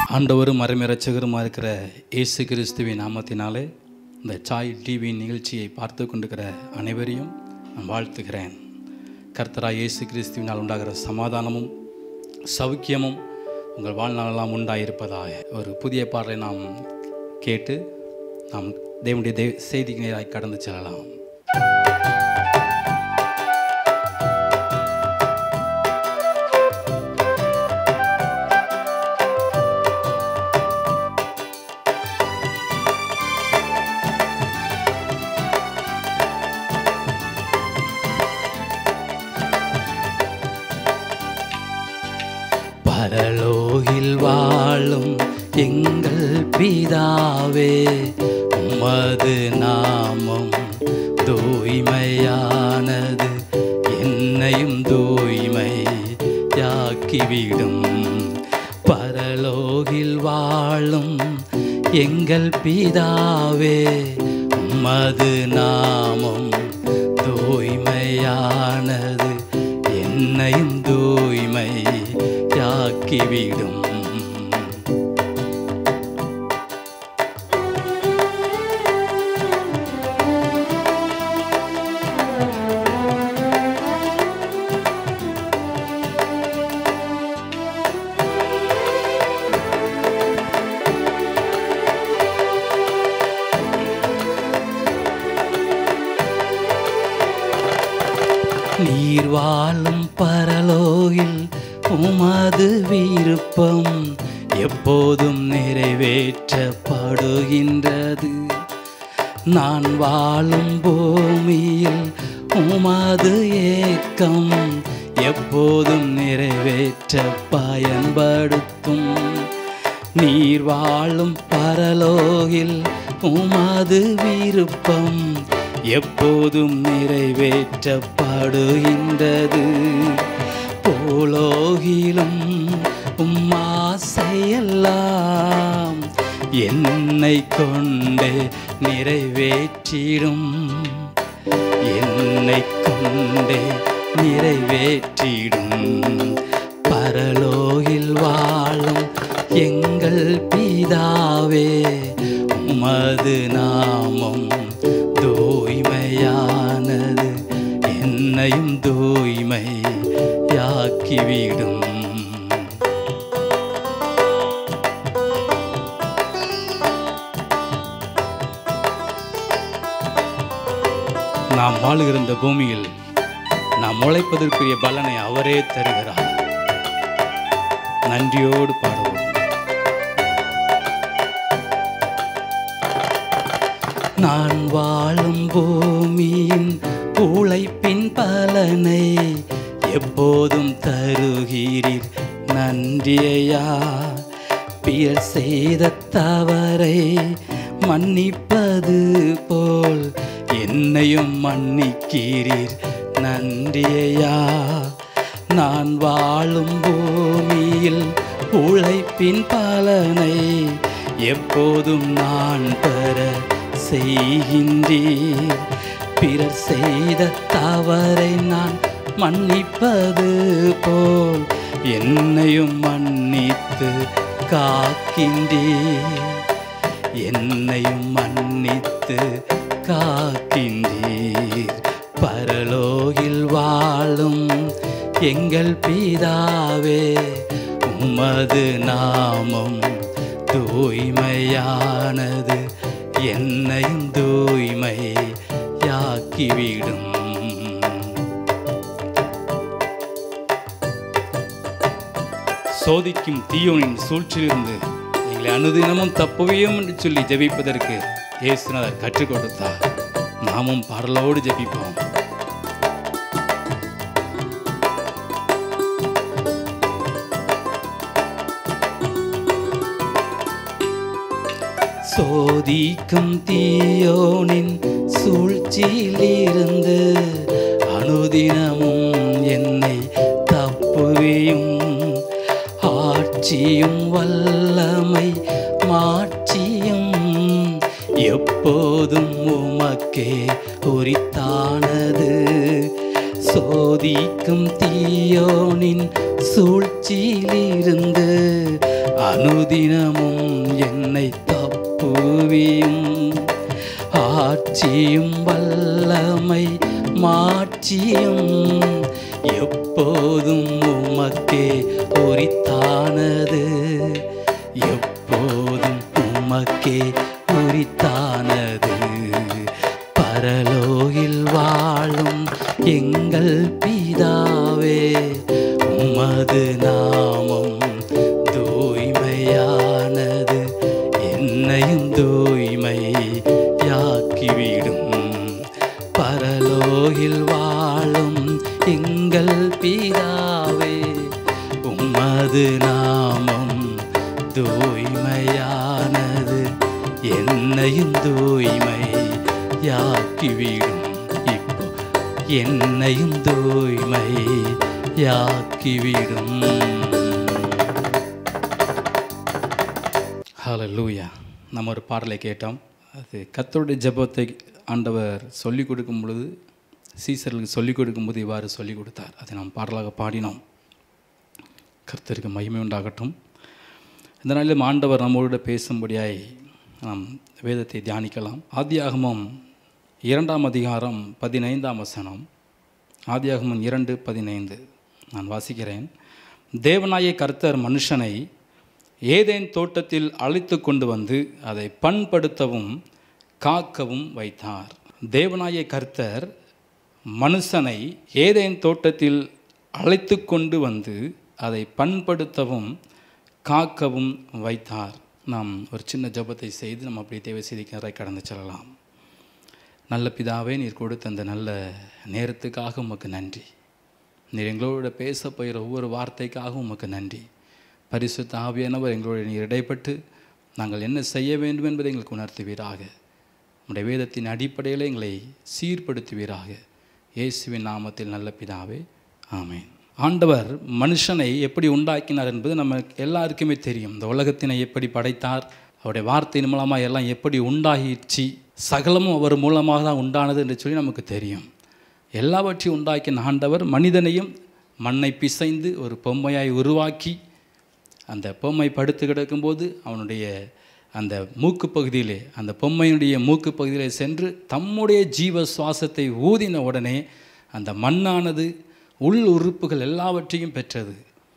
ஆண்டவரும் மறைமிரட்சகருமா இருக்கிற இயேசு கிறிஸ்துவின் நாமத்தினாலே இந்த சாய் டிவி நிகழ்ச்சியை பார்த்து கொண்டிருக்கிற அனைவரையும் நான் வாழ்த்துகிறேன் கர்த்தராய் இயேசு கிறிஸ்துவினால் உண்டாகிற சமாதானமும் சௌக்கியமும் உங்கள் வாழ்நாளெல்லாம் உண்டாயிருப்பதாக ஒரு புதிய பாடலை நாம் கேட்டு நாம் தேவனுடைய தே செய்திக்கு நேராக கடந்து செல்லலாம் பரலோகில் வாழும் எங்கள் பிதாவே உமது நாமம் தூய்மையானது என்னையும் தூய்மை யாக்கிவிடும் பரலோகில் வாழும் எங்கள் பிதாவே உமது நாமம் தூய்மையானது என்னையும் தூய்மை யாக்கிவிடும் நீர் வாழும் பரலோகில் உமது விருப்பம் எப்போதும் நிறைவேற்றப்படுகின்றது நான் வாழும் பூமியில் உமது ஏக்கம் எப்போதும் நிறைவேற்ற பயன்படுத்தும் நீர் வாழும் பரலோகில் உமது விருப்பம் எப்போதும் நிறைவேற்றப்படுகின்றது போலோகிலும் உம்மாசையெல்லாம் என்னை கொண்டே நிறைவேற்றிடும் என்னை கொண்டே நிறைவேற்றிடும் பரலோகில் வாழும் எங்கள் பிதாவே உமது நாமம் தூய்மையானது என்னையும் தூய்மை யாக்கிவிடும் நாம் வாழுகிற இந்த பூமியில் நாம் உழைப்பதற்குரிய பலனை அவரே தருகிறார் நன்றியோடு பாடுவோம் நான் வாழும் பூமியின் உழைப்பின் பலனை எப்போதும் தருகிறீர் நன்றியா பிறர் செய்த தவறை மன்னிப்பது போல் என்னையும் மன்னிக்கிறீர் நன்றியா நான் வாழும் பூமியில் உழைப்பின் பலனை எப்போதும் நான் பெற செய்கின்றீர் பிறர் செய்த தவறை நான் மன்னிப்பது போல் என்னையும் மன்னித்து காக்கின்றீர் என்னையும் மன்னித்து காக்கின்றீர் பரலோகில் வாழும் எங்கள் பிதாவே உமது நாமம் தூய்மையானது என்னையும் தூய்மை யாக்கிவிடும் சோதிக்கும் தீயோனின் சூழ்ச்சியிலிருந்து எங்களை அனுதினமும் தப்புவையும் என்று சொல்லி ஜெபிப்பதற்கு இயேசுநாதர் கற்றுக் கொடுத்தார் நாமும் பரலோடு ஜெபிப்போம் சோதிக்கும் தீயோனின் சூழ்ச்சியிலிருந்து அனுதினமும் என்னை தப்புவியும் ஆட்சியும் வல்லமை மாட்சியும் எப்போதும் உமக்கே உரித்தானது சோதிக்கும் தீயோனின் சூழ்ச்சியிலிருந்து அனுதினமும் என்னை தப்புவியும் ஆட்சியும் வல்லமை மாட்சியும் எப்போதும் உமக்கே உரித்தானது எப்போதும் உமக்கே உரித்தானது பரலோகில் வாழும் எங்கள் பிதாவே உமது நாமம் தூய்மையானது என்னையும் தூய்மை யாக்கிவிடும் பரலோகில் வாழும் எங்கள் பிதாவே உமது நாமம் தூய்மையானது என்னையும் தூய்மை யாக்கிவிடும் இப்போ என்னையும் தூய்மை யாக்கிவிடும் ஹalleluya நம்ம ஒரு பாடலை கேட்டோம் அது கர்த்தருடைய ஜெபத்தை ஆண்டவர் சொல்லிக் கொடுக்கும் பொழுது சீசர்களுக்கு சொல்லிக் கொடுக்கும்போது இவ்வாறு சொல்லிக் கொடுத்தார் அதை நாம் பாடலாக பாடினோம் கர்த்தருக்கு மகிமை உண்டாகட்டும் இந்த நாளிலும் ஆண்டவர் நம்மளோட பேசும்படியாய் நாம் வேதத்தை தியானிக்கலாம் ஆதியாகமம் இரண்டாம் அதிகாரம் பதினைந்தாம் வசனம் ஆதியாகமம் இரண்டு பதினைந்து நான் வாசிக்கிறேன் தேவனாய கர்த்தர் மனுஷனை ஏதேன் தோட்டத்தில் அழைத்து கொண்டு வந்து அதை பண்படுத்தவும் காக்கவும் வைத்தார் தேவனாய கர்த்தர் மனுஷனை ஏதேன் தோட்டத்தில் அழைத்து கொண்டு வந்து அதை பண்படுத்தவும் காக்கவும் வைத்தார் நாம் ஒரு சின்ன ஜெபத்தை செய்து நம்ம அப்படியே தேவை செய்திக்கிறதை கடந்து செல்லலாம் நல்ல பிதாவே நீர் கொடுத்த அந்த நல்ல நேரத்துக்காக உமக்கு நன்றி நீர் எங்களோட பேச போகிற ஒவ்வொரு வார்த்தைக்காக உமக்கு நன்றி பரிசுத்த ஆவியானவர் எங்களோட நீர் இடைப்பட்டு நாங்கள் என்ன செய்ய வேண்டும் என்பதை எங்களுக்கு உணர்த்துவீராக உடைய வேதத்தின் அடிப்படையில் எங்களை சீர்படுத்துவீராக இயேசுவின் நாமத்தில் நல்ல பிதாவே ஆமென் ஆண்டவர் மனுஷனை எப்படி உண்டாக்கினார் என்பது நம்ம எல்லாருக்குமே தெரியும் இந்த உலகத்தினை எப்படி படைத்தார் அவருடைய வார்த்தையின் மூலமாக எல்லாம் எப்படி உண்டாகிடுச்சு சகலமும் அவர் மூலமாக தான் உண்டானது என்று சொல்லி நமக்கு தெரியும் எல்லாவற்றையும் உண்டாக்கின ஆண்டவர் மனிதனையும் மண்ணை பிசைந்து ஒரு பொம்மையாய் உருவாக்கி அந்த பொம்மை படுத்து கிடக்கும்போது அவனுடைய அந்த மூக்கு பகுதியிலே அந்த பொம்மையினுடைய மூக்கு பகுதியிலே சென்று தம்முடைய ஜீவ சுவாசத்தை ஊதின உடனே அந்த மண்ணானது உள் உறுப்புகள் எல்லாவற்றையும் பெற்றது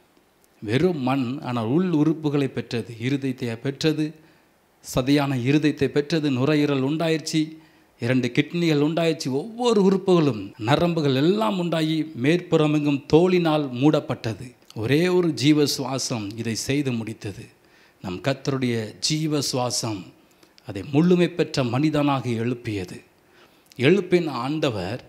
வெறும் மண் ஆனால் உள் உறுப்புகளை பெற்றது இருதயத்தை பெற்றது சதையான இருதயத்தை பெற்றது நுரையீரல் உண்டாயிருச்சு இரண்டு கிட்னிகள் உண்டாயிடுச்சு ஒவ்வொரு உறுப்புகளும் நரம்புகள் எல்லாம் உண்டாகி மேற்புறமெங்கும் தோலினால் மூடப்பட்டது ஒரே ஒரு ஜீவ சுவாசம் இதை செய்து முடித்தது நம் கத்தருடைய ஜீவ சுவாசம் அதை முழுமை பெற்ற மனிதனாக எழுப்பியது எழுப்பின ஆண்டவர்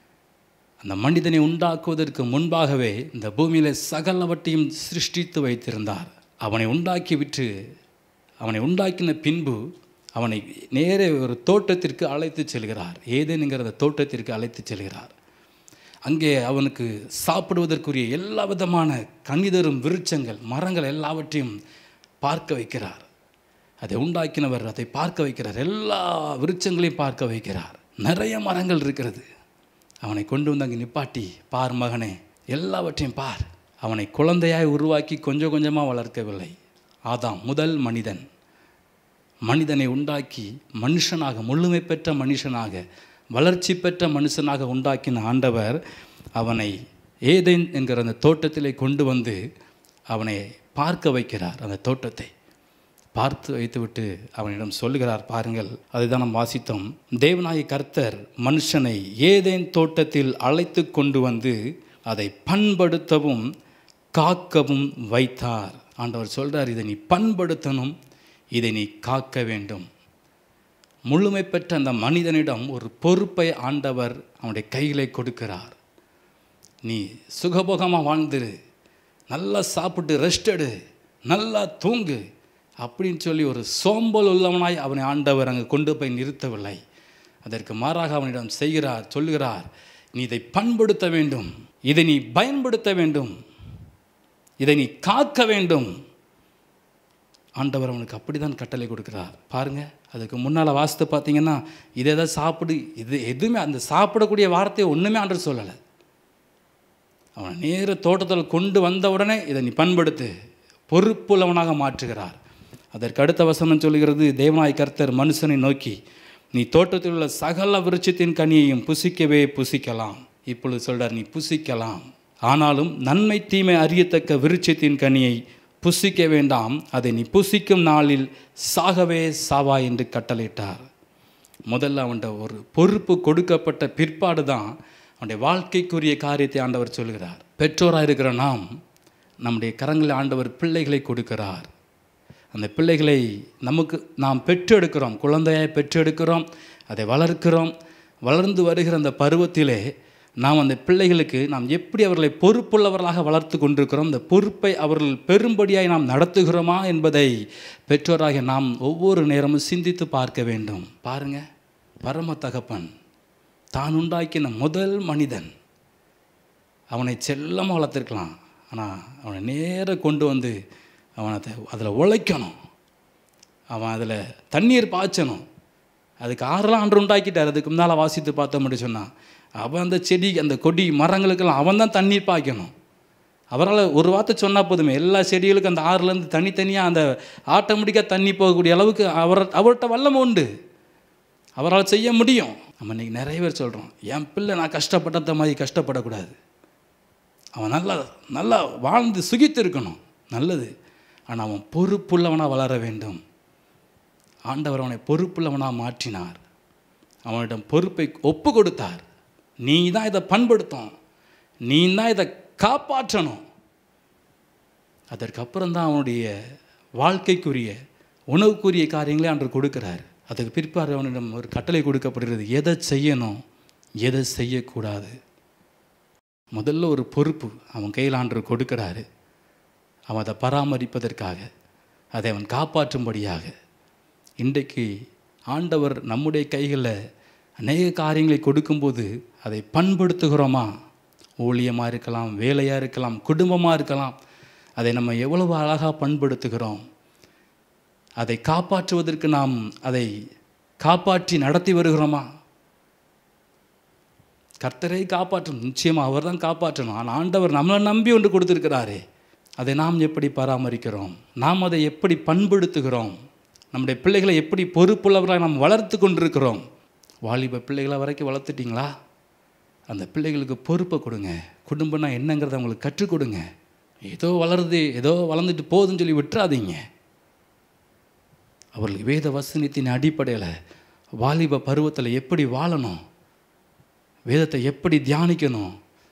அந்த மனிதனை உண்டாக்குவதற்கு முன்பாகவே இந்த பூமியில் சகலவற்றையும் சிருஷ்டித்து வைத்திருந்தார் அவனை உண்டாக்கி விட்டு அவனை உண்டாக்கின பின்பு அவனை நேரே ஒரு தோட்டத்திற்கு அழைத்து செல்கிறார் ஏதேனுங்கிற அந்த தோட்டத்திற்கு அழைத்து செல்கிறார் அங்கே அவனுக்கு சாப்பிடுவதற்குரிய எல்லா விதமான கனிதரும் விருட்சங்கள் மரங்கள் எல்லாவற்றையும் பார்க்க வைக்கிறார் அதை உண்டாக்கினவர் அதை பார்க்க வைக்கிறார் எல்லா விருட்சங்களையும் பார்க்க வைக்கிறார் நிறைய மரங்கள் இருக்கிறது அவனை கொண்டு வந்து அங்கே நிப்பாட்டி பார் மகனே எல்லாவற்றையும் பார் அவனை குழந்தையாய் உருவாக்கி கொஞ்சம் கொஞ்சமாக வளர்க்கவில்லை ஆதாம் முதல் மனிதன் மனிதனை உண்டாக்கி மனுஷனாக முழுமை பெற்ற மனுஷனாக வளர்ச்சி பெற்ற மனுஷனாக உண்டாக்கின ஆண்டவர் அவனை ஏதேன் என்கிற அந்த தோட்டத்திலே கொண்டு வந்து அவனை பார்க்க வைக்கிறார் அந்த தோட்டத்தை பார்த்து வைத்துவிட்டு அவனிடம் சொல்லுகிறார் பாருங்கள் அதுதான் நாம் வாசித்தோம் தேவனாய கர்த்தர் மனுஷனை ஏதேன் தோட்டத்தில் அழைத்து கொண்டு வந்து அதை பண்படுத்தவும் காக்கவும் வைத்தார் ஆண்டவர் சொல்கிறார் இதை நீ பண்படுத்தணும் இதை நீ காக்க வேண்டும் முழுமை பெற்ற அந்த மனிதனிடம் ஒரு பொறுப்பை ஆண்டவர் அவனுடைய கையிலே கொடுக்கிறார் நீ சுகபோகமாக வாழ்ந்துரு நல்லா சாப்பிட்டு ரெஸ்ட் எடு நல்லா தூங்கு அப்படின்னு சொல்லி ஒரு சோம்பல் உள்ளவனாய் அவனை ஆண்டவர் அங்கே கொண்டு போய் நிறுத்தவில்லை அதற்கு மாறாக அவனிடம் செய்கிறார் சொல்லுகிறார் நீ இதை பண்படுத்த வேண்டும் இதை நீ பயன்படுத்த வேண்டும் இதை நீ காக்க வேண்டும் ஆண்டவர் அவனுக்கு அப்படி தான் கட்டளை கொடுக்குறார் பாருங்க அதுக்கு முன்னால் வாசித்து பார்த்தீங்கன்னா இதை எதாவது சாப்பிடு இது எதுவுமே அந்த சாப்பிடக்கூடிய வார்த்தையை ஒன்றுமே ஆண்டவர் சொல்லலை அவனை நேர தோட்டத்தில் கொண்டு வந்த உடனே இதை நீ பண்படுத்து பொறுப்புள்ளவனாக மாற்றுகிறார் அதற்கு அடுத்த வசனம் சொல்கிறது தேவனாய் கர்த்தர் மனுஷனை நோக்கி நீ தோட்டத்தில் உள்ள சகல விருட்சத்தின் கனியையும் புசிக்கவே புசிக்கலாம் இப்பொழுது சொல்றார் நீ புசிக்கலாம் ஆனாலும் நன்மை தீமை அறியத்தக்க விருட்சத்தின் கனியை புசிக்க வேண்டாம் அதை நீ புசிக்கும் நாளில் சாகவே சாவா என்று கட்டளையிட்டார் முதல்ல அவன்கிட்ட ஒரு பொறுப்பு கொடுக்கப்பட்ட பிற்பாடு தான் அவனுடைய வாழ்க்கைக்குரிய காரியத்தை ஆண்டவர் சொல்கிறார் பெற்றோராக இருக்கிற நாம் நம்முடைய கரங்களில் ஆண்டவர் பிள்ளைகளை கொடுக்கிறார் அந்த பிள்ளைகளை நமக்கு நாம் பெற்றெடுக்கிறோம் குழந்தையை பெற்றெடுக்கிறோம் அதை வளர்க்கிறோம் வளர்ந்து வருகிற அந்த பருவத்திலே நாம் அந்த பிள்ளைகளுக்கு நாம் எப்படி அவர்களை பொறுப்புள்ளவர்களாக வளர்த்து கொண்டிருக்கிறோம் அந்த பொறுப்பை அவர்கள் பெரும்படியாய் நாம் நடத்துகிறோமா என்பதை பெற்றோராகிய நாம் ஒவ்வொரு நேரமும் சிந்தித்து பார்க்க வேண்டும் பாருங்க பரம தகப்பன் தான் உண்டாக்கின முதல் மனிதன் அவனை செல்லமாக வளர்த்துருக்கலாம் ஆனால் அவனை நேர கொண்டு வந்து அவனை அதை அதில் உழைக்கணும் அவன் அதில் தண்ணீர் பாய்ச்சணும் அதுக்கு ஆறெல்லாம் அன்று உண்டாக்கிட்டார் அதுக்கு முன்னால் வாசித்து பார்த்த முடியும் சொன்னான் அவன் அந்த செடி அந்த கொடி மரங்களுக்கெல்லாம் அவன் தான் தண்ணீர் பாய்க்கணும் அவரால் ஒரு வார்த்தை சொன்னால் போதுமே எல்லா செடிகளுக்கும் அந்த ஆறுலேருந்து தனித்தனியாக அந்த ஆட்டோமேட்டிக்காக தண்ணி போகக்கூடிய அளவுக்கு அவர் அவர்கிட்ட வல்லமை உண்டு அவரால் செய்ய முடியும் நம்ம இன்றைக்கி நிறைய பேர் சொல்கிறோம் என் பிள்ளை நான் கஷ்டப்பட்டத மாதிரி கஷ்டப்படக்கூடாது அவன் நல்லா நல்லா வாழ்ந்து சுகித்து இருக்கணும் நல்லது ஆனால் அவன் பொறுப்புள்ளவனாக வளர வேண்டும் ஆண்டவர் அவனை பொறுப்புள்ளவனாக மாற்றினார் அவனிடம் பொறுப்பை ஒப்பு கொடுத்தார் நீ தான் இதை பண்படுத்தும் நீ தான் இதை காப்பாற்றணும் அதற்கப்புறம் தான் அவனுடைய வாழ்க்கைக்குரிய உணவுக்குரிய காரியங்களே அன்று கொடுக்கிறார் அதுக்கு பிற்பாடு அவனிடம் ஒரு கட்டளை கொடுக்கப்படுகிறது எதை செய்யணும் எதை செய்யக்கூடாது முதல்ல ஒரு பொறுப்பு அவன் கையில் ஆண்டு கொடுக்கிறாரு அவன் அதை பராமரிப்பதற்காக அதை அவன் காப்பாற்றும்படியாக இன்றைக்கு ஆண்டவர் நம்முடைய கைகளில் அநேக காரியங்களை கொடுக்கும்போது அதை பண்படுத்துகிறோமா ஊழியமாக இருக்கலாம் வேலையாக இருக்கலாம் குடும்பமாக இருக்கலாம் அதை நம்ம எவ்வளவு அழகாக பண்படுத்துகிறோம் அதை காப்பாற்றுவதற்கு நாம் அதை காப்பாற்றி நடத்தி வருகிறோமா கர்த்தரை காப்பாற்றணும் நிச்சயமாக அவர் தான் காப்பாற்றணும் ஆனால் ஆண்டவர் நம்மளை நம்பி ஒன்று கொடுத்துருக்கிறாரே அதை நாம் எப்படி பராமரிக்கிறோம் நாம் அதை எப்படி பண்படுத்துகிறோம் நம்முடைய பிள்ளைகளை எப்படி பொறுப்புள்ளவர்களாக நாம் வளர்த்து கொண்டிருக்கிறோம் வாலிப பிள்ளைகளை வரைக்கும் வளர்த்துட்டிங்களா அந்த பிள்ளைகளுக்கு பொறுப்பை கொடுங்க குடும்பம்னா என்னங்கிறத அவங்களுக்கு கற்றுக் கொடுங்க ஏதோ வளருது ஏதோ வளர்ந்துட்டு போகுதுன்னு சொல்லி விட்டுறாதீங்க அவர்களுக்கு வேத வசனத்தின் அடிப்படையில் வாலிப பருவத்தில் எப்படி வாழணும் வேதத்தை எப்படி தியானிக்கணும்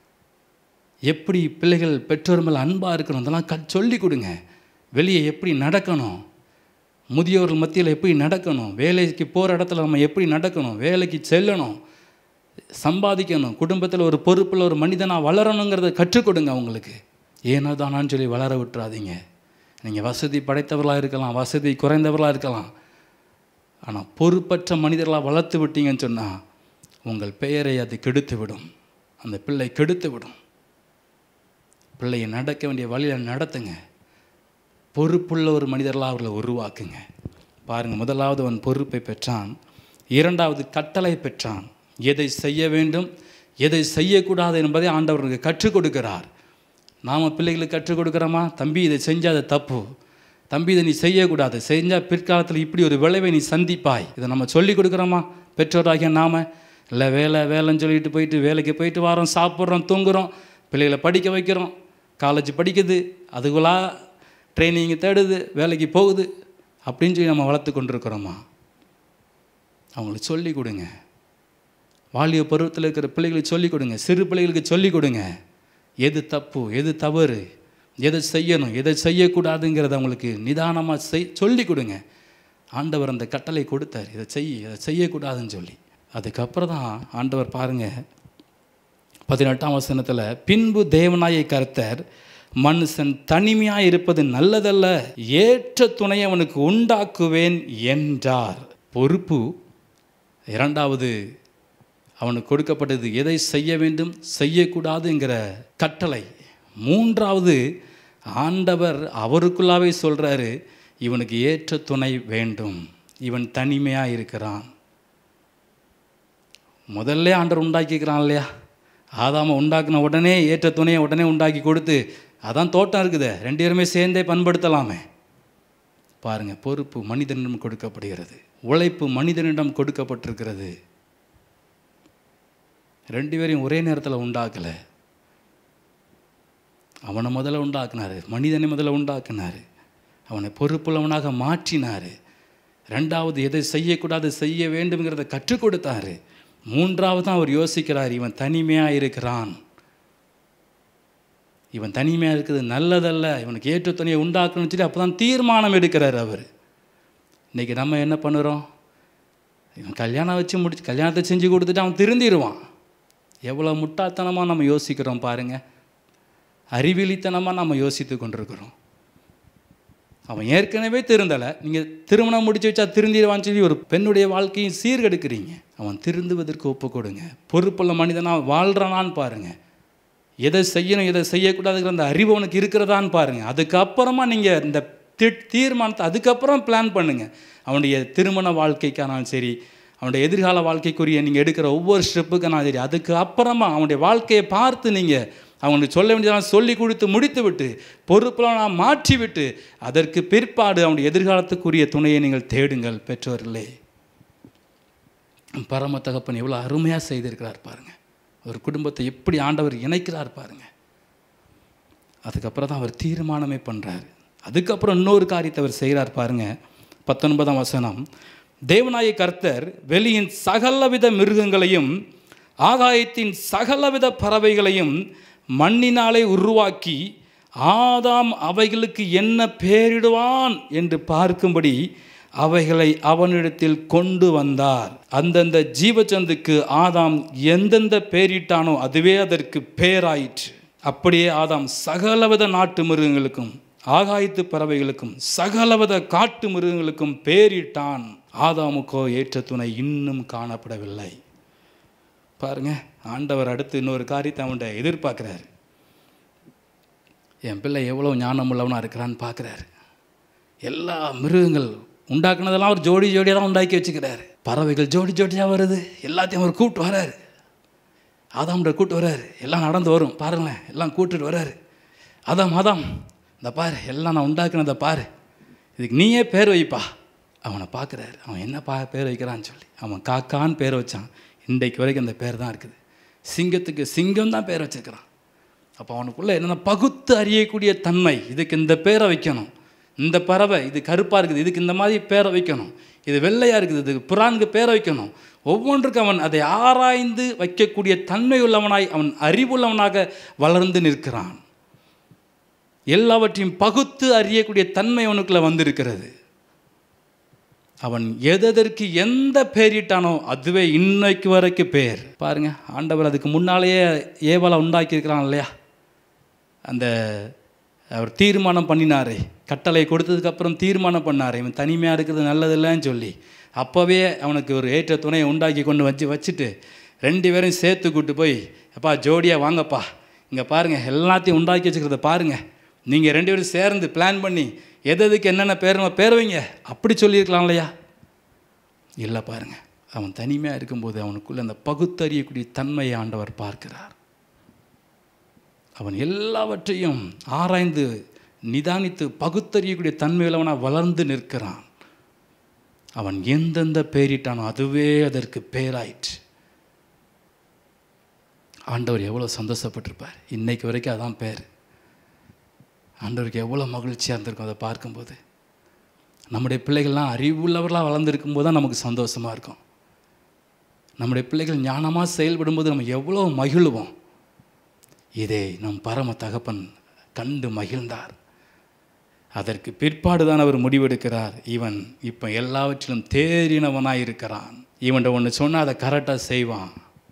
எப்படி பிள்ளைகள் பெற்றோர் மேலே அன்பாக இருக்கணும் அதெல்லாம் க சொல்லி கொடுங்க வெளியே எப்படி நடக்கணும் முதியோர்கள் மத்தியில் எப்படி நடக்கணும் வேலைக்கு போகிற இடத்துல நம்ம எப்படி நடக்கணும் வேலைக்கு செல்லணும் சம்பாதிக்கணும் குடும்பத்தில் ஒரு பொறுப்பில் ஒரு மனிதனாக வளரணுங்கிறத கற்றுக் கொடுங்க அவங்களுக்கு ஏனோ தானான்னு சொல்லி வளர விட்டுறாதீங்க நீங்கள் வசதி படைத்தவர்களாக இருக்கலாம் வசதி குறைந்தவர்களாக இருக்கலாம் ஆனால் பொறுப்பற்ற மனிதர்களாக வளர்த்து விட்டீங்கன்னு சொன்னால் உங்கள் பெயரை அது கெடுத்து விடும் அந்த பிள்ளை கெடுத்து விடும் பிள்ளையை நடக்க வேண்டிய வழியில் நடத்துங்க பொறுப்புள்ள ஒரு மனிதர்களாக அவர்களை உருவாக்குங்க பாருங்கள் முதலாவது அவன் பொறுப்பை பெற்றான் இரண்டாவது கட்டளை பெற்றான் எதை செய்ய வேண்டும் எதை செய்யக்கூடாது என்பதை ஆண்டவருக்கு கற்றுக் கொடுக்கிறார் நாம் பிள்ளைகளுக்கு கற்றுக் கொடுக்குறோமா தம்பி இதை செஞ்சால் அது தப்பு தம்பி இதை நீ செய்யக்கூடாது செஞ்சால் பிற்காலத்தில் இப்படி ஒரு விளைவை நீ சந்திப்பாய் இதை நம்ம சொல்லி கொடுக்குறோமா பெற்றோராகிய நாம இல்லை வேலை வேலைன்னு சொல்லிட்டு போயிட்டு வேலைக்கு போயிட்டு வரோம் சாப்பிட்றோம் தூங்குறோம் பிள்ளைகளை படிக்க வைக்கிறோம் காலேஜ் படிக்குது அதுக்குள்ளா ட்ரைனிங் தேடுது வேலைக்கு போகுது அப்படின்னு சொல்லி நம்ம வளர்த்து கொண்டிருக்கிறோமா அவங்களுக்கு சொல்லி கொடுங்க வாலிய பருவத்தில் இருக்கிற பிள்ளைகளுக்கு சொல்லிக் கொடுங்க சிறு பிள்ளைகளுக்கு சொல்லிக் கொடுங்க எது தப்பு எது தவறு எதை செய்யணும் எதை செய்யக்கூடாதுங்கிறத அவங்களுக்கு நிதானமாக செய் சொல்லி கொடுங்க ஆண்டவர் அந்த கட்டளை கொடுத்தார் இதை செய் இதை செய்யக்கூடாதுன்னு சொல்லி அதுக்கப்புறம் தான் ஆண்டவர் பாருங்கள் பதினெட்டாம் வசனத்தில் பின்பு தேவனாயை கருத்தர் மனுஷன் தனிமையாக இருப்பது நல்லதல்ல ஏற்ற துணை அவனுக்கு உண்டாக்குவேன் என்றார் பொறுப்பு இரண்டாவது அவனுக்கு கொடுக்கப்பட்டது எதை செய்ய வேண்டும் செய்யக்கூடாதுங்கிற கட்டளை மூன்றாவது ஆண்டவர் அவருக்குள்ளாவே சொல்கிறாரு இவனுக்கு ஏற்ற துணை வேண்டும் இவன் தனிமையாக இருக்கிறான் முதல்ல ஆண்டவர் உண்டாக்கிக்கிறான் இல்லையா ஆதாம உண்டாக்கின உடனே ஏற்ற துணையை உடனே உண்டாக்கி கொடுத்து அதான் தோட்டம் இருக்குதே ரெண்டு பேருமே சேர்ந்தே பண்படுத்தலாமே பாருங்கள் பொறுப்பு மனிதனிடம் கொடுக்கப்படுகிறது உழைப்பு மனிதனிடம் கொடுக்கப்பட்டிருக்கிறது ரெண்டு பேரையும் ஒரே நேரத்தில் உண்டாக்கலை அவனை முதல்ல உண்டாக்குனார் மனிதனை முதல்ல உண்டாக்குனார் அவனை பொறுப்புள்ளவனாக மாற்றினார் ரெண்டாவது எதை செய்யக்கூடாது செய்ய வேண்டும்ங்கிறத கற்றுக் கொடுத்தாரு மூன்றாவது அவர் யோசிக்கிறார் இவன் தனிமையாக இருக்கிறான் இவன் தனிமையாக இருக்கிறது நல்லதல்ல இவனுக்கு ஏற்ற துணையை உண்டாக்கணும்னு சொல்லி அப்போ தான் தீர்மானம் எடுக்கிறார் அவர் இன்றைக்கி நம்ம என்ன பண்ணுறோம் இவன் கல்யாணம் வச்சு முடிச்சு கல்யாணத்தை செஞ்சு கொடுத்துட்டு அவன் திருந்திடுவான் எவ்வளோ முட்டாள்தனமாக நம்ம யோசிக்கிறோம் பாருங்கள் அறிவிலித்தனமாக நம்ம யோசித்து கொண்டிருக்கிறோம் அவன் ஏற்கனவே திருந்தலை நீங்கள் திருமணம் முடிச்சு வச்சா திருந்திடுவான்னு சொல்லி ஒரு பெண்ணுடைய வாழ்க்கையும் சீர்கெடுக்கிறீங்க அவன் திருந்துவதற்கு ஒப்பு கொடுங்க பொறுப்புள்ள மனிதனாக வாழ்கிறானான்னு பாருங்கள் எதை செய்யணும் எதை செய்யக்கூடாதுங்கிற அந்த அறிவு உனக்கு இருக்கிறதான்னு பாருங்கள் அதுக்கப்புறமா நீங்கள் இந்த தி தீர்மானத்தை அதுக்கப்புறம் பிளான் பண்ணுங்கள் அவனுடைய திருமண வாழ்க்கைக்கானாலும் சரி அவனுடைய எதிர்கால வாழ்க்கைக்குரிய நீங்கள் எடுக்கிற ஒவ்வொரு ஸ்டெப்புக்கானாலும் சரி அதுக்கு அப்புறமா அவனுடைய வாழ்க்கையை பார்த்து நீங்கள் அவனுக்கு சொல்ல வேண்டியதெல்லாம் சொல்லி கொடுத்து முடித்து விட்டு பொறுப்பெல்லாம் மாற்றி விட்டு அதற்கு பிற்பாடு அவனுடைய எதிர்காலத்துக்குரிய துணையை நீங்கள் தேடுங்கள் பெற்றோர்களே பரம தகப்பன் எவ்வளோ அருமையாக செய்திருக்கிறார் பாருங்கள் ஒரு குடும்பத்தை எப்படி ஆண்டவர் இணைக்கிறார் பாருங்கள் அதுக்கப்புறம் தான் அவர் தீர்மானமே பண்ணுறாரு அதுக்கப்புறம் இன்னொரு காரியத்தை அவர் செய்கிறார் பாருங்கள் பத்தொன்பதாம் வசனம் தேவநாய கர்த்தர் வெளியின் சகலவித மிருகங்களையும் ஆகாயத்தின் சகலவித பறவைகளையும் மண்ணினாலே உருவாக்கி ஆதாம் அவைகளுக்கு என்ன பெயரிடுவான் என்று பார்க்கும்படி அவைகளை அவனிடத்தில் கொண்டு வந்தார் அந்தந்த ஜீவச்சந்துக்கு ஆதாம் எந்தெந்த பெயரிட்டானோ அதுவே அதற்கு பெயராயிற்று அப்படியே ஆதாம் சகலவித நாட்டு மிருகங்களுக்கும் ஆகாயத்து பறவைகளுக்கும் சகலவித காட்டு மிருகங்களுக்கும் பேரிட்டான் ஆதாமுக்கோ ஏற்ற துணை இன்னும் காணப்படவில்லை பாருங்க ஆண்டவர் அடுத்து இன்னொரு காரியத்தை அவன்கிட்ட எதிர்பார்க்குறாரு என் பிள்ளை எவ்வளோ ஞானமுள்ளவனாக இருக்கிறான்னு பார்க்குறாரு எல்லா மிருகங்கள் உண்டாக்குனதெல்லாம் அவர் ஜோடி ஜோடியாக தான் உண்டாக்கி வச்சுக்கிறாரு பறவைகள் ஜோடி ஜோடியாக வருது எல்லாத்தையும் அவர் கூப்பிட்டு வராரு ஆதாம்கிட்ட கூப்பிட்டு வராரு எல்லாம் நடந்து வரும் பாருங்களேன் எல்லாம் கூப்பிட்டுட்டு வராரு அதாம் அதாம் இந்த பாரு எல்லாம் நான் உண்டாக்குனதை பாரு இதுக்கு நீயே பேர் வைப்பா அவனை பார்க்குறாரு அவன் என்ன பா பேர் வைக்கிறான்னு சொல்லி அவன் காக்கான்னு பேர் வச்சான் இன்றைக்கு வரைக்கும் அந்த பேர் தான் இருக்குது சிங்கத்துக்கு சிங்கம் தான் பேர் வச்சுருக்கிறான் அப்போ அவனுக்குள்ளே என்னென்ன பகுத்து அறியக்கூடிய தன்மை இதுக்கு இந்த பேரை வைக்கணும் இந்த பறவை இது கருப்பாக இருக்குது இதுக்கு இந்த மாதிரி பேரை வைக்கணும் இது வெள்ளையாக இருக்குது இதுக்கு புறானுக்கு பேரை வைக்கணும் ஒவ்வொன்றுக்கும் அவன் அதை ஆராய்ந்து வைக்கக்கூடிய தன்மை உள்ளவனாய் அவன் அறிவுள்ளவனாக வளர்ந்து நிற்கிறான் எல்லாவற்றையும் பகுத்து அறியக்கூடிய தன்மை அவனுக்குள்ளே வந்திருக்கிறது அவன் எதற்கு எந்த பேரிட்டானோ அதுவே இன்னைக்கு வரைக்கும் பேர் பாருங்க ஆண்டவர் அதுக்கு முன்னாலேயே ஏவலை உண்டாக்கியிருக்கிறான் இல்லையா அந்த அவர் தீர்மானம் பண்ணினாரே கட்டளை கொடுத்ததுக்கப்புறம் தீர்மானம் பண்ணார் இவன் தனிமையாக இருக்கிறது நல்லதில்லைன்னு சொல்லி அப்போவே அவனுக்கு ஒரு ஏற்ற துணையை உண்டாக்கி கொண்டு வச்சு வச்சுட்டு ரெண்டு பேரையும் சேர்த்து கூட்டு போய் அப்பா ஜோடியாக வாங்கப்பா இங்கே பாருங்கள் எல்லாத்தையும் உண்டாக்கி வச்சுக்கிறத பாருங்கள் நீங்கள் ரெண்டு பேரும் சேர்ந்து பிளான் பண்ணி எது எதுக்கு என்னென்ன பேர் பேர் வைங்க அப்படி சொல்லியிருக்கலாம் இல்லையா இல்லை பாருங்கள் அவன் தனிமையாக இருக்கும்போது அவனுக்குள்ள அந்த பகுத்தறியக்கூடிய தன்மையை ஆண்டவர் பார்க்கிறார் அவன் எல்லாவற்றையும் ஆராய்ந்து நிதானித்து பகுத்தறியக்கூடிய தன்மையுள்ளவனாக வளர்ந்து நிற்கிறான் அவன் எந்தெந்த பெயரிட்டானோ அதுவே அதற்கு பேராயிற்று ஆண்டவர் எவ்வளோ சந்தோஷப்பட்டிருப்பார் இன்னைக்கு வரைக்கும் அதான் பேர் ஆண்டவருக்கு எவ்வளோ மகிழ்ச்சியாக இருந்திருக்கும் அதை பார்க்கும்போது நம்முடைய பிள்ளைகள்லாம் அறிவுள்ளவர்களாக வளர்ந்துருக்கும் போது தான் நமக்கு சந்தோஷமாக இருக்கும் நம்முடைய பிள்ளைகள் ஞானமாக செயல்படும்போது நம்ம எவ்வளோ மகிழுவோம் இதை நம் பரம தகப்பன் கண்டு மகிழ்ந்தார் அதற்கு பிற்பாடு தான் அவர் முடிவெடுக்கிறார் இவன் இப்போ எல்லாவற்றிலும் தேறினவனாக இருக்கிறான் இவன்ட ஒன்று சொன்னால் அதை கரெக்டாக செய்வான்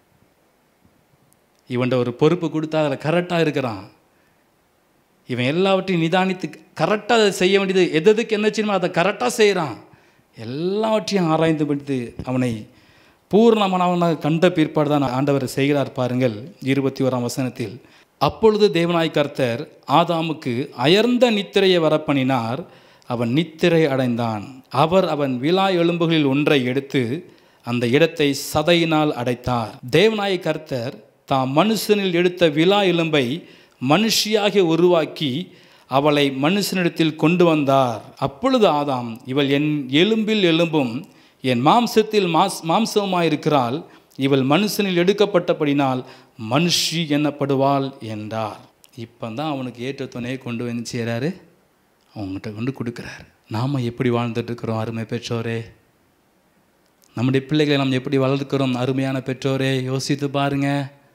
இவன்ட ஒரு பொறுப்பு கொடுத்தா அதில் கரெக்டாக இருக்கிறான் இவன் எல்லாவற்றையும் நிதானித்து கரெக்டாக அதை செய்ய வேண்டியது எது எதுக்கு என்ன செய்யணுமோ அதை கரெக்டாக செய்கிறான் எல்லாவற்றையும் ஆராய்ந்து படித்து அவனை பூர்ணமானவனாக கண்ட பிற்பாடு தான் ஆண்டவர் செய்கிறார் பாருங்கள் இருபத்தி ஓராம் வசனத்தில் அப்பொழுது தேவனாய் கர்த்தர் ஆதாமுக்கு அயர்ந்த நித்திரையை வரப்பண்ணினார் அவன் நித்திரை அடைந்தான் அவர் அவன் விழா எலும்புகளில் ஒன்றை எடுத்து அந்த இடத்தை சதையினால் அடைத்தார் தேவனாய் கர்த்தர் தாம் மனுஷனில் எடுத்த விழா எலும்பை மனுஷியாக உருவாக்கி அவளை மனுஷனிடத்தில் கொண்டு வந்தார் அப்பொழுது ஆதாம் இவள் என் எலும்பில் எலும்பும் என் மாம்சத்தில் மாஸ் மாம்சமாயிருக்கிறாள் இவள் மனுஷனில் எடுக்கப்பட்டபடினால் மனுஷி எனப்படுவாள் என்றார் இப்போ தான் அவனுக்கு ஏற்ற துணையை கொண்டு வந்து செய்கிறாரு அவங்ககிட்ட கொண்டு கொடுக்குறாரு நாம் எப்படி வாழ்ந்துட்டு இருக்கிறோம் அருமை பெற்றோரே நம்முடைய பிள்ளைகளை நாம் எப்படி வளர்க்கிறோம் அருமையான பெற்றோரே யோசித்து பாருங்க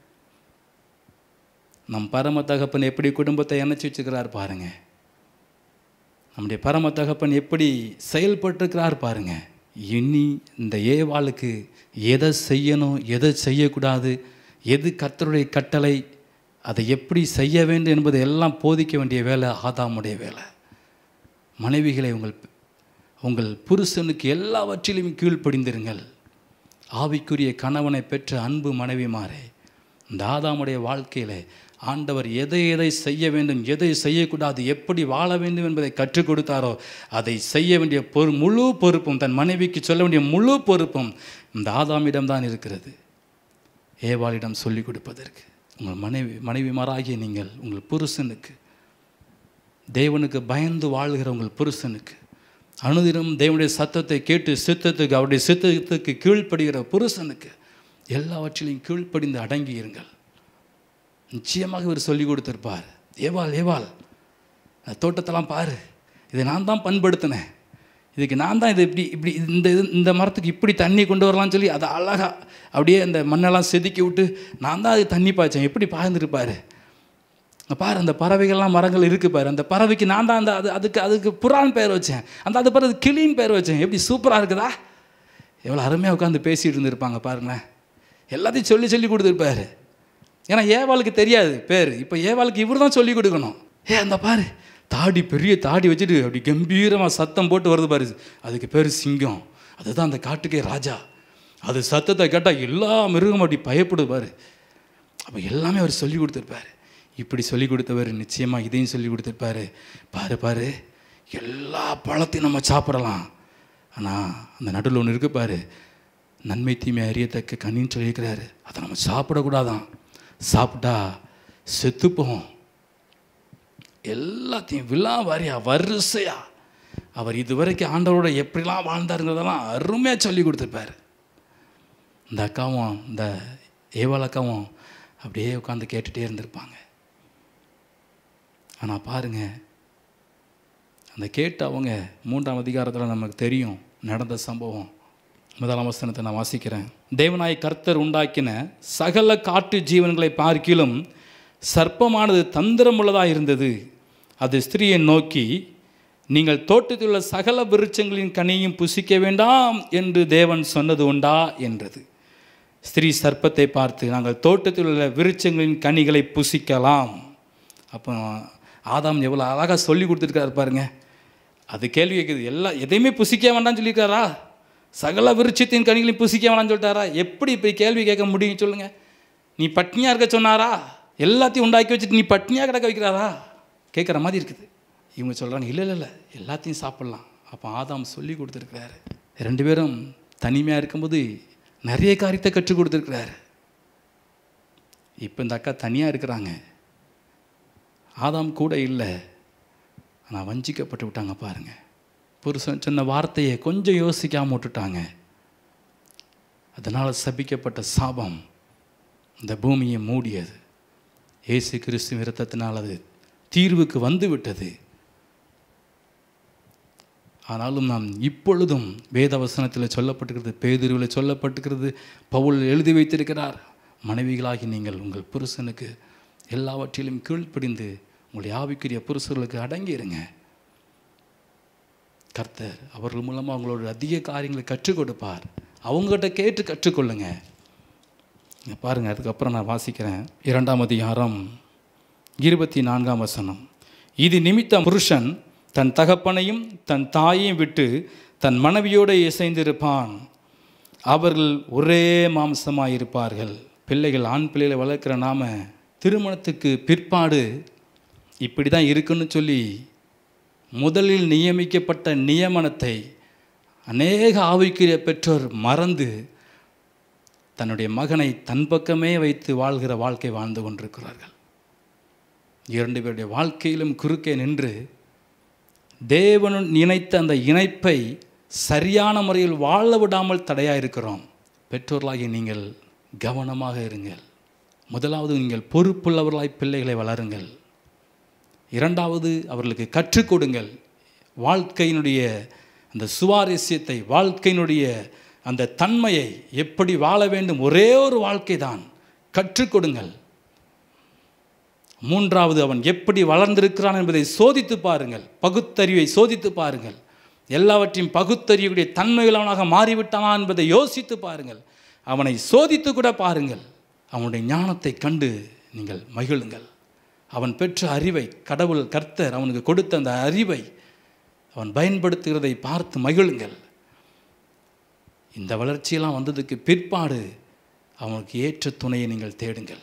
நம் பரம தகப்பன் எப்படி குடும்பத்தை இணைச்சி வச்சுக்கிறார் பாருங்க நம்முடைய பரம தகப்பன் எப்படி செயல்பட்டிருக்கிறார் பாருங்க இனி இந்த ஏவாளுக்கு எதை செய்யணும் எதை செய்யக்கூடாது எது கர்த்தருடைய கட்டளை அதை எப்படி செய்ய வேண்டும் என்பதை எல்லாம் போதிக்க வேண்டிய வேலை ஆதாமுடைய வேலை மனைவிகளை உங்கள் உங்கள் புருஷனுக்கு எல்லாவற்றிலும் கீழ்ப்படிந்திருங்கள் ஆவிக்குரிய கணவனை பெற்ற அன்பு மனைவிமாரே இந்த ஆதாமுடைய வாழ்க்கையில் ஆண்டவர் எதை எதை செய்ய வேண்டும் எதை செய்யக்கூடாது எப்படி வாழ வேண்டும் என்பதை கற்றுக் கொடுத்தாரோ அதை செய்ய வேண்டிய பொறு முழு பொறுப்பும் தன் மனைவிக்கு சொல்ல வேண்டிய முழு பொறுப்பும் இந்த ஆதாமிடம்தான் இருக்கிறது ஏவாளிடம் சொல்லிக் கொடுப்பதற்கு உங்கள் மனைவி மனைவிமாராகிய நீங்கள் உங்கள் புருஷனுக்கு தேவனுக்கு பயந்து வாழ்கிற உங்கள் புருஷனுக்கு அனுதினம் தேவனுடைய சத்தத்தை கேட்டு சித்தத்துக்கு அவருடைய சித்தத்துக்கு கீழ்ப்படுகிற புருஷனுக்கு எல்லாவற்றிலையும் கீழ்ப்படிந்து அடங்கி இருங்கள் நிச்சயமாக இவர் சொல்லி கொடுத்துருப்பார் ஏவாள் ஏவாள் அந்த தோட்டத்தெல்லாம் பாரு இதை நான் தான் பண்படுத்தினேன் இதுக்கு நான் தான் இது இப்படி இப்படி இந்த இது இந்த மரத்துக்கு இப்படி தண்ணி கொண்டு வரலாம்னு சொல்லி அதை அழகாக அப்படியே அந்த மண்ணெல்லாம் செதுக்கி விட்டு நான் தான் அது தண்ணி பாய்ச்சேன் எப்படி பாய்ந்துருப்பார் பாரு அந்த பறவைகள்லாம் மரங்கள் இருக்குது பாரு அந்த பறவைக்கு நான் தான் அந்த அது அதுக்கு அதுக்கு புறான் பேர் வச்சேன் அந்த அது பிறகு கிளின்னு பேர் வச்சேன் எப்படி சூப்பராக இருக்குதா எவ்வளோ அருமையாக உட்காந்து பேசிகிட்டு இருந்திருப்பாங்க பாருங்களேன் எல்லாத்தையும் சொல்லி சொல்லி கொடுத்துருப்பாரு ஏன்னா ஏவாளுக்கு தெரியாது பேர் இப்போ ஏவாளுக்கு இவர் தான் சொல்லி கொடுக்கணும் ஏ அந்த பாரு தாடி பெரிய தாடி வச்சுட்டு அப்படி கம்பீரமாக சத்தம் போட்டு வருது பாரு அதுக்கு பேர் சிங்கம் அதுதான் அந்த காட்டுக்கே ராஜா அது சத்தத்தை கேட்டால் எல்லா மிருகமும் அப்படி பயப்படுது பாரு அப்போ எல்லாமே அவர் சொல்லி கொடுத்துருப்பாரு இப்படி சொல்லி கொடுத்தவர் நிச்சயமாக இதையும் சொல்லி கொடுத்துருப்பாரு பாரு பாரு எல்லா பழத்தையும் நம்ம சாப்பிடலாம் ஆனால் அந்த நடுவில் ஒன்று இருக்கு பாரு நன்மை தீமை அறியத்தக்க கண்ணின்னு சொல்லியிருக்கிறாரு அதை நம்ம சாப்பிடக்கூடாதான் சாப்பிட்டா செத்துப்போம் எல்லாத்தையும் விழா வாரியா வரிசையா அவர் இதுவரைக்கும் ஆண்டவரோட எப்படிலாம் வாழ்ந்தாருங்கிறதெல்லாம் அருமையாக சொல்லி கொடுத்துருப்பாரு இந்த அக்காவும் இந்த ஏவாள் அக்காவும் அப்படியே உட்காந்து கேட்டுகிட்டே இருந்திருப்பாங்க ஆனால் பாருங்க அந்த கேட்டு அவங்க மூன்றாம் அதிகாரத்தில் நமக்கு தெரியும் நடந்த சம்பவம் முதலாம் வசனத்தை நான் வாசிக்கிறேன் தேவனாய் கர்த்தர் உண்டாக்கின சகல காட்டு ஜீவன்களை பார்க்கிலும் சர்ப்பமானது தந்திரமுள்ளதாக இருந்தது அது ஸ்திரீயை நோக்கி நீங்கள் தோட்டத்தில் உள்ள சகல விருட்சங்களின் கனியும் புசிக்க வேண்டாம் என்று தேவன் சொன்னது உண்டா என்றது ஸ்திரீ சர்ப்பத்தை பார்த்து நாங்கள் தோட்டத்தில் உள்ள விருட்சங்களின் கனிகளை புசிக்கலாம் அப்போ ஆதாம் எவ்வளோ அழகாக சொல்லி கொடுத்துருக்காரு பாருங்க அது கேள்வி கேட்குது எல்லா எதையுமே புசிக்க வேண்டாம்னு சொல்லியிருக்காரா சகல விருட்சத்தின் கனிகளையும் புசிக்க வேணாம்னு சொல்லிட்டாரா எப்படி இப்படி கேள்வி கேட்க முடியும் சொல்லுங்கள் நீ பட்னியாக இருக்க சொன்னாரா எல்லாத்தையும் உண்டாக்கி வச்சுட்டு நீ பட்னியாக கிடக்க வைக்கிறாரா கேட்குற மாதிரி இருக்குது இவங்க சொல்கிறாங்க இல்லை இல்லை இல்லை எல்லாத்தையும் சாப்பிட்லாம் அப்போ ஆதாம் சொல்லி கொடுத்துருக்கிறாரு ரெண்டு பேரும் தனிமையாக இருக்கும்போது நிறைய காரியத்தை கற்றுக் கொடுத்துருக்கிறாரு இப்போ இந்த அக்கா தனியாக இருக்கிறாங்க ஆதாம் கூட இல்லை ஆனால் வஞ்சிக்கப்பட்டு விட்டாங்க பாருங்க புருஷன் சொன்ன வார்த்தையை கொஞ்சம் யோசிக்காமல் விட்டுட்டாங்க அதனால் சபிக்கப்பட்ட சாபம் இந்த பூமியை மூடியது இயேசு கிறிஸ்து விரத்தத்தினால் அது தீர்வுக்கு வந்து விட்டது ஆனாலும் நாம் இப்பொழுதும் வேத வசனத்தில் சொல்லப்பட்டிருக்கிறது பேதிருவில் சொல்லப்பட்டிருக்கிறது பவுல் எழுதி வைத்திருக்கிறார் மனைவிகளாகி நீங்கள் உங்கள் புருஷனுக்கு எல்லாவற்றிலும் கீழ்ப்படிந்து உங்களுடைய ஆவிக்குரிய புருஷர்களுக்கு அடங்கி இருங்க கர்த்தர் அவர்கள் மூலமாக அவங்களோட அதிக காரியங்களை கற்றுக் கொடுப்பார் அவங்ககிட்ட கேட்டு கற்றுக்கொள்ளுங்க இங்க பாருங்க அதுக்கப்புறம் நான் வாசிக்கிறேன் இரண்டாம் அதிகாரம் இருபத்தி நான்காம் வசனம் இது நிமித்தம் புருஷன் தன் தகப்பனையும் தன் தாயையும் விட்டு தன் மனைவியோடு இசைந்திருப்பான் அவர்கள் ஒரே மாம்சமாக இருப்பார்கள் பிள்ளைகள் ஆண் பிள்ளைகளை வளர்க்குற நாம திருமணத்துக்கு பிற்பாடு இப்படி தான் இருக்குன்னு சொல்லி முதலில் நியமிக்கப்பட்ட நியமனத்தை அநேக ஆவிக்குரிய பெற்றோர் மறந்து தன்னுடைய மகனை தன் பக்கமே வைத்து வாழ்கிற வாழ்க்கை வாழ்ந்து கொண்டிருக்கிறார்கள் இரண்டு பேருடைய வாழ்க்கையிலும் குறுக்கே நின்று தேவன் நினைத்த அந்த இணைப்பை சரியான முறையில் வாழ விடாமல் தடையாக இருக்கிறோம் பெற்றோர்களாகி நீங்கள் கவனமாக இருங்கள் முதலாவது நீங்கள் பொறுப்புள்ளவர்களாய் பிள்ளைகளை வளருங்கள் இரண்டாவது அவர்களுக்கு கற்றுக் கொடுங்கள் வாழ்க்கையினுடைய அந்த சுவாரஸ்யத்தை வாழ்க்கையினுடைய அந்த தன்மையை எப்படி வாழ வேண்டும் ஒரே ஒரு வாழ்க்கை தான் கற்றுக் கொடுங்கள் மூன்றாவது அவன் எப்படி வளர்ந்திருக்கிறான் என்பதை சோதித்து பாருங்கள் பகுத்தறிவை சோதித்து பாருங்கள் எல்லாவற்றையும் பகுத்தறிவுடைய தன்மையுள்ளவனாக மாறிவிட்டானா என்பதை யோசித்து பாருங்கள் அவனை சோதித்து கூட பாருங்கள் அவனுடைய ஞானத்தை கண்டு நீங்கள் மகிழுங்கள் அவன் பெற்ற அறிவை கடவுள் கர்த்தர் அவனுக்கு கொடுத்த அந்த அறிவை அவன் பயன்படுத்துகிறதை பார்த்து மகிழுங்கள் இந்த வளர்ச்சியெல்லாம் வந்ததுக்கு பிற்பாடு அவனுக்கு ஏற்ற துணையை நீங்கள் தேடுங்கள்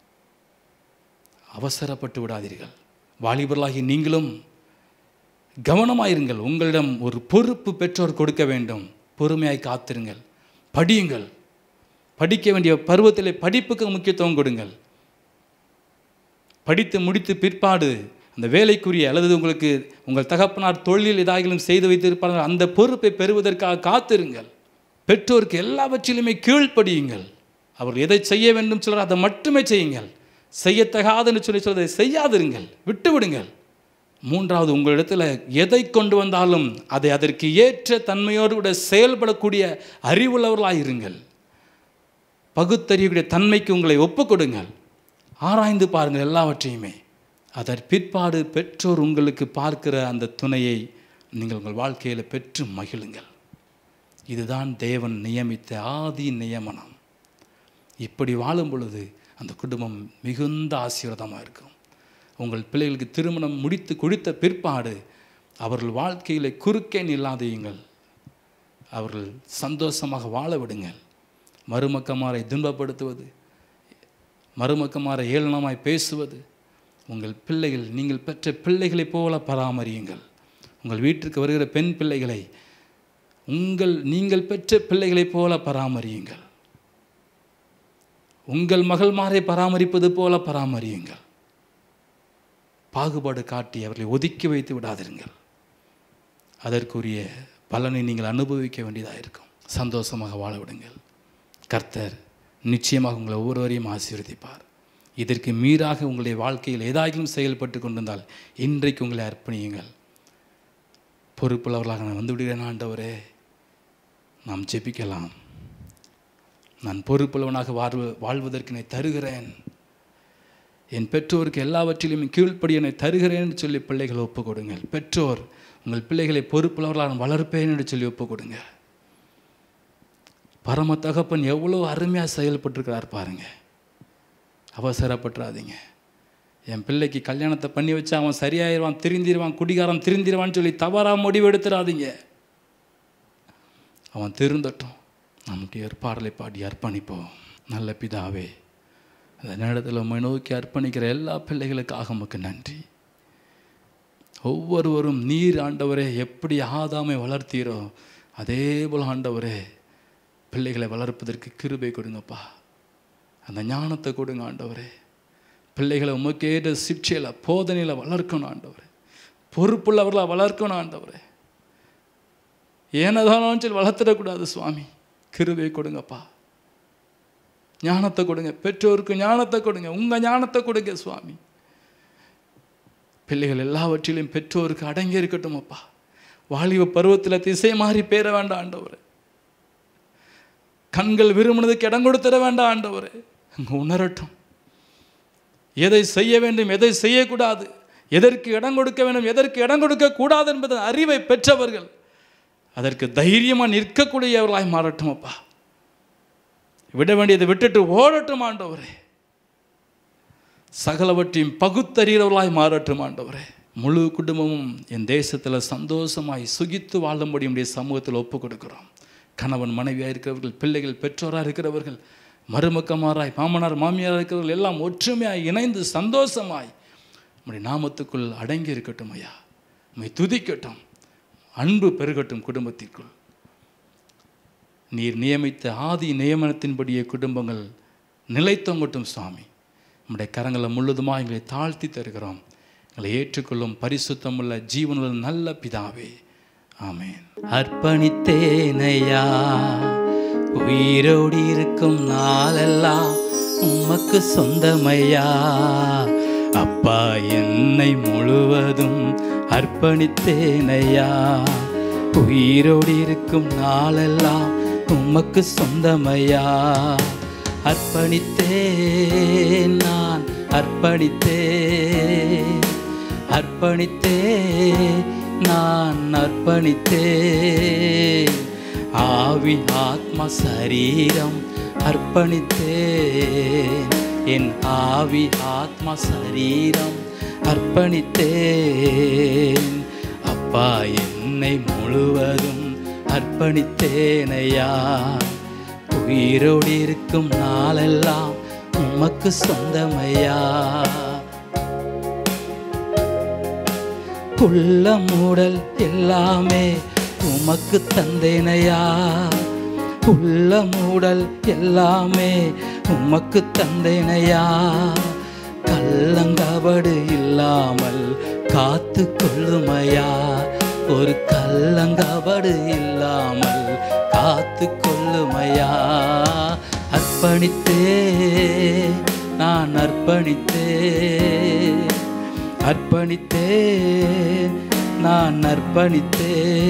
அவசரப்பட்டு விடாதீர்கள் வாலிபர்களாகி நீங்களும் கவனமாயிருங்கள் உங்களிடம் ஒரு பொறுப்பு பெற்றோர் கொடுக்க வேண்டும் பொறுமையாய் காத்திருங்கள் படியுங்கள் படிக்க வேண்டிய பருவத்திலே படிப்புக்கு முக்கியத்துவம் கொடுங்கள் படித்து முடித்து பிற்பாடு அந்த வேலைக்குரிய அல்லது உங்களுக்கு உங்கள் தகப்பனார் தொழில் ஏதாகிலும் செய்து வைத்திருப்பார்கள் அந்த பொறுப்பை பெறுவதற்காக காத்திருங்கள் பெற்றோருக்கு எல்லாவற்றிலுமே கீழ்ப்படியுங்கள் அவர் எதை செய்ய வேண்டும் சொல்கிறார் அதை மட்டுமே செய்யுங்கள் செய்யத்தகாதுன்னு சொல்லி சொல்வதை செய்யாதிருங்கள் விட்டு விடுங்கள் மூன்றாவது உங்களிடத்தில் எதை கொண்டு வந்தாலும் அதை அதற்கு ஏற்ற தன்மையோடு கூட செயல்படக்கூடிய அறிவுள்ளவர்களாயிருங்கள் பகுத்தறிவுடைய தன்மைக்கு உங்களை ஒப்புக்கொடுங்கள் ஆராய்ந்து பாருங்கள் எல்லாவற்றையுமே அதன் பிற்பாடு பெற்றோர் உங்களுக்கு பார்க்கிற அந்த துணையை நீங்கள் உங்கள் வாழ்க்கையில் பெற்று மகிழுங்கள் இதுதான் தேவன் நியமித்த ஆதி நியமனம் இப்படி வாழும் பொழுது அந்த குடும்பம் மிகுந்த ஆசீர்வாதமாக இருக்கும் உங்கள் பிள்ளைகளுக்கு திருமணம் முடித்து கொடுத்த பிற்பாடு அவர்கள் வாழ்க்கையில் குறுக்கே நில்லாதையுங்கள் அவர்கள் சந்தோஷமாக வாழ விடுங்கள் மருமக்கமாரை துன்பப்படுத்துவது மருமக்கமாரை ஏளனமாய் பேசுவது உங்கள் பிள்ளைகள் நீங்கள் பெற்ற பிள்ளைகளைப் போல பராமரியுங்கள் உங்கள் வீட்டிற்கு வருகிற பெண் பிள்ளைகளை உங்கள் நீங்கள் பெற்ற பிள்ளைகளைப் போல பராமரியுங்கள் உங்கள் மகள்மாரை பராமரிப்பது போல பராமரியுங்கள் பாகுபாடு காட்டி அவர்களை ஒதுக்கி வைத்து விடாதிருங்கள் அதற்குரிய பலனை நீங்கள் அனுபவிக்க வேண்டியதாக இருக்கும் சந்தோஷமாக வாழ விடுங்கள் கர்த்தர் நிச்சயமாக உங்களை ஒவ்வொருவரையும் ஆசீர்வதிப்பார் இதற்கு மீறாக உங்களுடைய வாழ்க்கையில் ஏதாகிலும் செயல்பட்டு கொண்டிருந்தால் இன்றைக்கு உங்களை அர்ப்பணியுங்கள் பொறுப்புள்ளவர்களாக நான் வந்து விடுகிறேன் ஆண்டவரே நாம் ஜெபிக்கலாம் நான் பொறுப்புள்ளவனாக வாழ்வு வாழ்வதற்கு என்னை தருகிறேன் என் பெற்றோருக்கு எல்லாவற்றிலும் கீழ்ப்படி என்னை தருகிறேன் என்று சொல்லி பிள்ளைகளை ஒப்புக் கொடுங்கள் பெற்றோர் உங்கள் பிள்ளைகளை பொறுப்புள்ளவர்களாக நான் வளர்ப்பேன் என்று சொல்லி ஒப்புக் கொடுங்க பரம தகப்பன் எவ்வளோ அருமையாக செயல்பட்டிருக்கிறார் பாருங்க அவசரப்பட்டுறாதீங்க என் பிள்ளைக்கு கல்யாணத்தை பண்ணி வச்சா அவன் சரியாயிருவான் திருந்திடுவான் குடிகாரன் திருந்திடுவான்னு சொல்லி தவறாக முடிவு எடுத்துடாதீங்க அவன் திருந்தட்டும் நமக்கு ஏற்பாடலை பாடி அர்ப்பணிப்போம் நல்ல பிதாவே அந்த நேரத்தில் உண்மை நோக்கி அர்ப்பணிக்கிற எல்லா பிள்ளைகளுக்காக உமக்கு நன்றி ஒவ்வொருவரும் நீர் ஆண்டவரே எப்படி ஆதாமை வளர்த்தீரோ அதே போல் ஆண்டவரே பிள்ளைகளை வளர்ப்பதற்கு கிருபை கொடுங்கப்பா அந்த ஞானத்தை கொடுங்க ஆண்டவரே பிள்ளைகளை உமக்கேற்ற சிக்ஷையில் போதனையில் வளர்க்கணும் ஆண்டவரே பொறுப்புள்ளவர்களாக வளர்க்கணும் ஆண்டவரே ஏனதானு சொல்லி வளர்த்துடக்கூடாது சுவாமி கிருபை கொடுங்கப்பா ஞானத்தை கொடுங்க பெற்றோருக்கு ஞானத்தை கொடுங்க உங்கள் ஞானத்தை கொடுங்க சுவாமி பிள்ளைகள் எல்லாவற்றிலும் பெற்றோருக்கு அடங்கி இருக்கட்டும் அப்பா வாலிப பருவத்தில் திசை மாறி பேர வேண்டாம் ஆண்டவரே கண்கள் விரும்பினதுக்கு இடம் கொடுத்துட வேண்டாம் ஆண்டவரே அங்கே உணரட்டும் எதை செய்ய வேண்டும் எதை செய்யக்கூடாது எதற்கு இடம் கொடுக்க வேண்டும் எதற்கு இடம் கொடுக்க கூடாது என்பது அறிவை பெற்றவர்கள் அதற்கு தைரியமாக நிற்கக்கூடியவர்களாய் மாறட்டும் அப்பா விட வேண்டியதை விட்டுட்டு ஓடட்டும் ஆண்டவரே சகலவற்றையும் பகுத்தறிகிறவர்களாய் மாறட்டும் ஆண்டவரே முழு குடும்பமும் என் தேசத்தில் சந்தோஷமாய் சுகித்து வாழும்படி உடைய சமூகத்தில் ஒப்பு கொடுக்குறோம் கணவன் மனைவியாக இருக்கிறவர்கள் பிள்ளைகள் பெற்றோராக இருக்கிறவர்கள் மருமக்கமாராய் மாமனார் மாமியாராக இருக்கிறவர்கள் எல்லாம் ஒற்றுமையாய் இணைந்து சந்தோஷமாய் உடைய நாமத்துக்குள் அடங்கி இருக்கட்டும் ஐயா உண்மை துதிக்கட்டும் அன்பு பெருகட்டும் குடும்பத்திற்குள் நீர் நியமித்த ஆதி நியமனத்தின்படியே குடும்பங்கள் நிலைத்தோங்கட்டும் சுவாமி நம்முடைய கரங்களை முழுதுமாக எங்களை தாழ்த்தி தருகிறோம் எங்களை ஏற்றுக்கொள்ளும் பரிசுத்தமுள்ள ஜீவனுள்ள நல்ல பிதாவே ஆமென் அர்ப்பணித்தேனையா உயிரோடு இருக்கும் நாளெல்லாம் உமக்கு சொந்தமையா அப்பா என்னை முழுவதும் அர்ப்பணித்தேனையா உயிரோடு இருக்கும் நாளெல்லாம் உமக்கு சொந்தமையா அர்ப்பணித்தேன் நான் அர்ப்பணித்தேன் அர்ப்பணித்தேன் நான் அர்ப்பணித்தேன் ஆவி ஆத்ம சரீரம் அர்ப்பணித்தேன் என் ஆவி ஆத்ம சரீரம் அர்ப்பணித்தேன் அப்பா என்னை முழுவதும் அர்ப்பணித்தேனையா உயிரோடு இருக்கும் நாளெல்லாம் உமக்கு சொந்தமையா குள்ள மூடல் எல்லாமே உமக்கு தந்தேனையா உள்ள மூடல் எல்லாமே உமக்கு தந்தேனையா கள்ளங்கபடு இல்லாமல் காத்து கொள்ளுமையா ஒரு கள்ளங்கபடு இல்லாமல் காத்து கொள்ளுமையா அர்ப்பணித்தே நான் அர்ப்பணித்தே அர்ப்பணித்தே நான் அர்ப்பணித்தே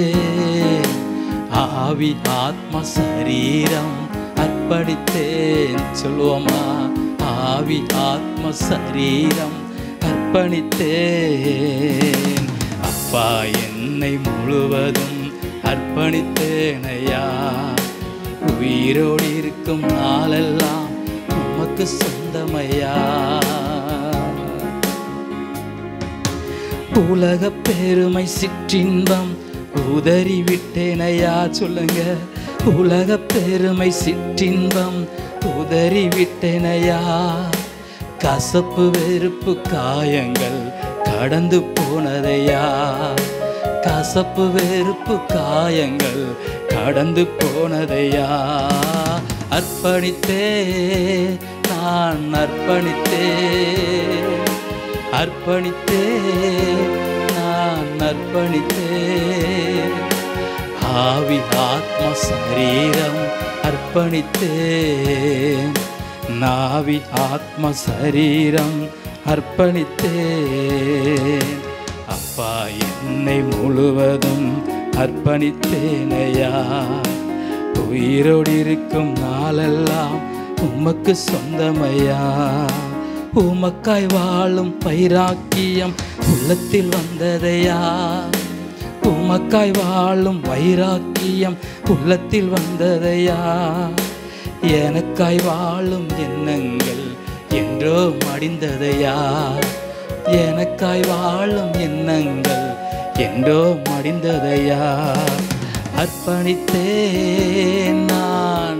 ஆவி ஆத்ம சரீரம் அர்ப்பணித்தேன் சொல்லுவோமா ஆவி ஆத்ம சரீரம் அர்ப்பணித்தேன் அப்பா என்னை முழுவதும் அர்ப்பணித்தேனையா உயிரோடு இருக்கும் நாளெல்லாம் உமக்கு சொந்தமையா உலக பெருமை சிற்றின்பம் உதறி விட்டேனையா சொல்லுங்க உலக பெருமை சிற்றின்பம் உதறி விட்டேனையா கசப்பு வெறுப்பு காயங்கள் கடந்து போனதையா கசப்பு வெறுப்பு காயங்கள் கடந்து போனதையா அர்ப்பணித்தே நான் அர்ப்பணித்தே அர்ப்பணித்தே நான் அர்ப்பணித்தே ஆவி ஆத்ம சரீரம் அர்ப்பணித்தேன் நாவி ஆத்ம சரீரம் அர்ப்பணித்தேன் அப்பா என்னை முழுவதும் அர்ப்பணித்தேனையா உயிரோடு இருக்கும் நாளெல்லாம் உமக்கு சொந்தமையா உமக்காய் வாழும் வைராக்கியம் உள்ளத்தில் வந்ததையா உமக்காய் வாழும் வைராக்கியம் உள்ளத்தில் வந்ததையா எனக்காய் வாழும் எண்ணங்கள் என்றோ மடிந்ததையா எனக்காய் வாழும் எண்ணங்கள் என்றோ மடிந்ததையா அர்ப்பணித்தேன் நான்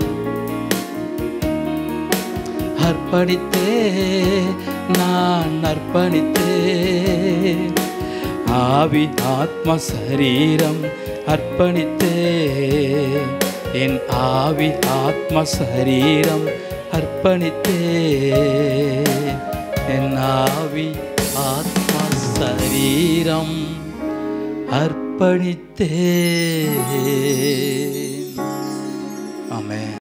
அர்ப்பணித்தே நான் அர்ப்பணித்தேன் ஆவி ஆத்ம சரீரம் அர்ப்பணித்தே என் ஆவி ஆத்ம சரீரம் அர்ப்பணித்தே என் ஆவி ஆத்ம சரீரம் அர்ப்பணித்தே ஆமென்